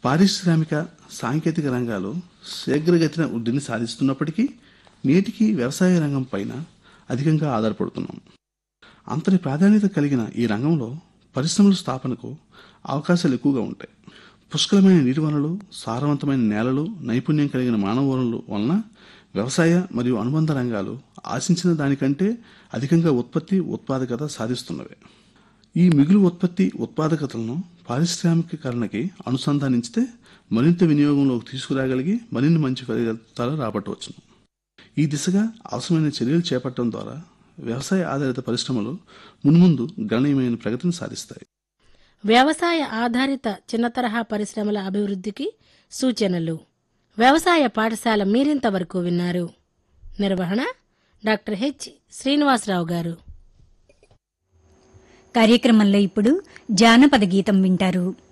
పారిశ్రామిక సాంకేతిక రంగాలు శీఘ్రగతిన వృద్ధిని సాధిస్తున్నప్పటికీ నేటికి వ్యవసాయ రంగం పైన అధికంగా ఆధారపడుతున్నాం అంతటి ప్రాధాన్యత కలిగిన ఈ రంగంలో పరిశ్రమల స్థాపనకు అవకాశాలు ఎక్కువగా ఉంటాయి పుష్కలమైన నీటి వనరులు సారవంతమైన నేలలు నైపుణ్యం కలిగిన మానవ వనరులు వలన వ్యవసాయ మరియు అనుబంధ రంగాలు ఆశించిన దానికంటే అధికంగా ఉత్పత్తి ఉత్పాదకత సాధిస్తున్నవి ఈ మిగులు ఉత్పత్తి ఉత్పాదకతలను పారిశ్రామికీకరణకి అనుసంధానించితే మరింత వినియోగంలోకి తీసుకురాగలిగి మరిన్ని మంచి ఫలితాలు రాబట్టవచ్చును ఈ దిశగా అవసరమైన చర్యలు చేపట్టడం ద్వారా వ్యవసాయ ఆధారిత పరిశ్రమలు మున్ముందు గణనీయమైన ప్రగతిని సాధిస్తాయి వ్యవసాయ ఆధారిత చిన్న తరహా పరిశ్రమల అభివృద్ధికి సూచనలు వ్యవసాయ పాఠశాల మీరింతవరకు విన్నారు నిర్వహణ డాక్టర్ హెచ్ శ్రీనివాసరావు గారు కార్యక్రమంలో ఇప్పుడు జానపద గీతం వింటారు